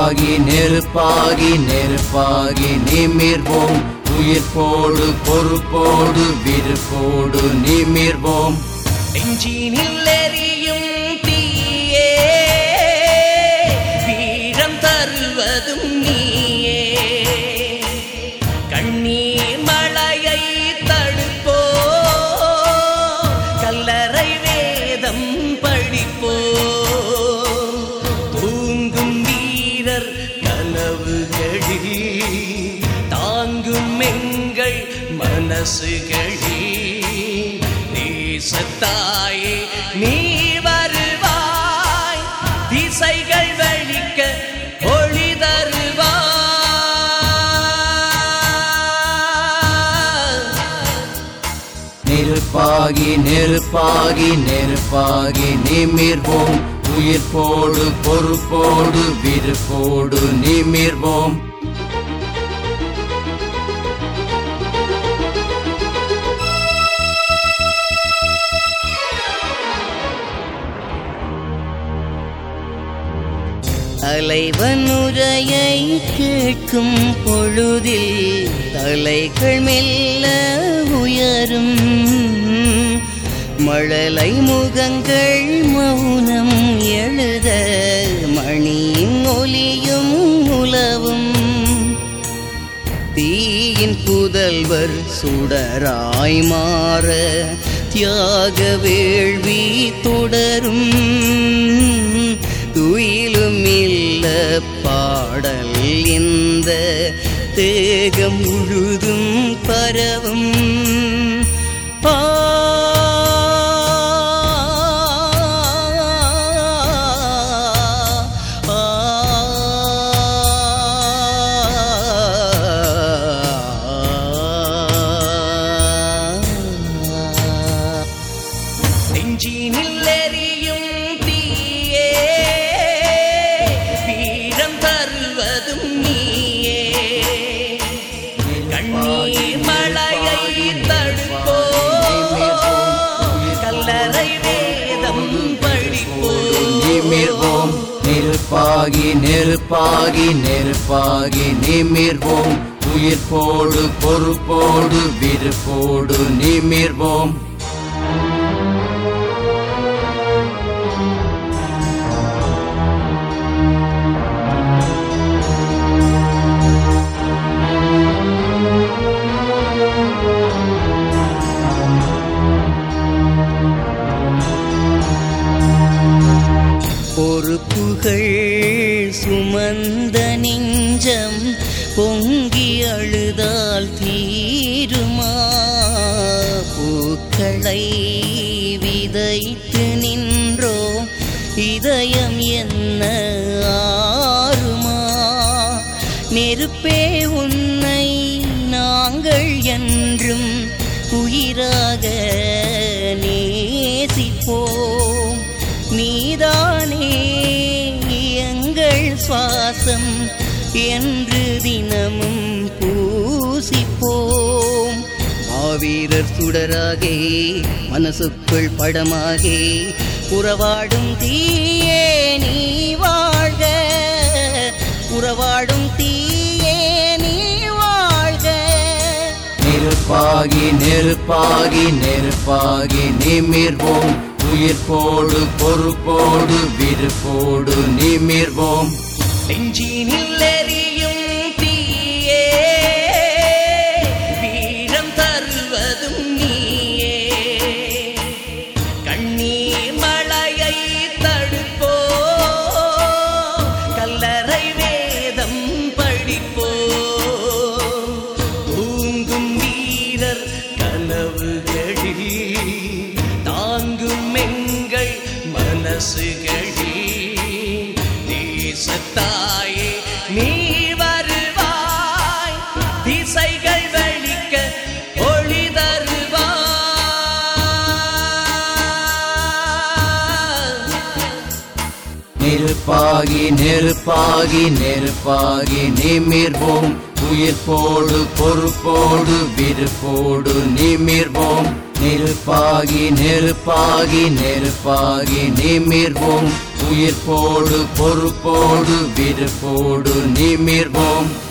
நெருப்பாகி நெருப்பாகி நெருப்பாகி நிமிர்வோம் உயிர்ப்போடு பொறுப்போடு விருப்போடு நிமிர்வோம் நெஞ்சினில் எரியும் தீயே வீரம் தருவதும் நீயே கண்ணீர் மழையை தடுப்போ கல்லறை வேதம் படிப்போ தூங்கும் வீரர் கனவுகளில் தாங்கும் எங்கள் மனசுகளில் தேசத்தாயே நீ வருவாய் திசைகள் வழிக்க ஒளி தருவாய் நெருப்பாகி நெருப்பாகி நெருப்பாகி நிமிர்வோம் உயிர்ப்போடு பொறுப்போடு விருப்போடு நிமிர்வோம் அலைவனுரையை கேட்கும் பொழுதில் தலைகள் மெல்ல உயரும் மழலை முகங்கள் மௌனம் எழுத மணியின் ஒலியும் உலவும் தீயின் புதல்வர் சுடராய் மாற தியாக வேள்வி தொடரும் துயிலும் இல்ல பாடல் இந்த தேகம் முழுதும் பரவும் ஆ நெஞ்சினில் எரியும் தீயே வீரம் தருவதும் நீயே கண்ணீர் மழையை தடுப்போ கல்லறை வேதம் படிப்போ நிமிர்வோம் நெருப்பாகி நெருப்பாகி நெருப்பாகி நிமிர்வோம் உயிர்ப்போடு பொறுப்போடு விருப்போடு நிமிர்வோம் பொறுப்புகள் சுமந்த நெஞ்சம் பொங்கி அழுதால் தீருமா பூக்களை விதைத்து நின்றோ இதயம் என்ன ஆறுமா நெருப்பே உன்னை நாங்கள் என்றும் உயிராக நேசிப்போம் நீதானே எங்கள் சுவாசம் என்று தினமும் பூசிப்போம் மாவீரர் சுடராகே மனசுக்குள் படமாகே உறவாடும் தீயே நீ வாழ்க உறவாடும் தீயே நீ வாழ்க நெருப்பாகி நெருப்பாகி நெருப்பாகி நிமிர்வோம் உயிர்ப்போடு பொறுப்போடு விருப்போடு நிமிர்வோம் நெஞ்சினில் எரியும் தீயே வீரம் தருவதும் நீயே கண்ணீர் மழையை தடுப்போ கல்லறை வேதம் படிப்போ தூங்கும் வீரர் கனவுகளில் தாங்கும் எங்கள் மனசுகளில் தேசத்தாயே நீ நெருப்பாகி நெருப்பாகி நெருப்பாகி நிமிர்வோம் உயிர்ப்போடு பொறுப்போடு விருப்போடு நிமிர்வோம் நெருப்பாகி நெருப்பாகி நெருப்பாகி நிமிர்வோம் உயிர்ப்போடு பொறுப்போடு விருப்போடு நிமிர்வோம்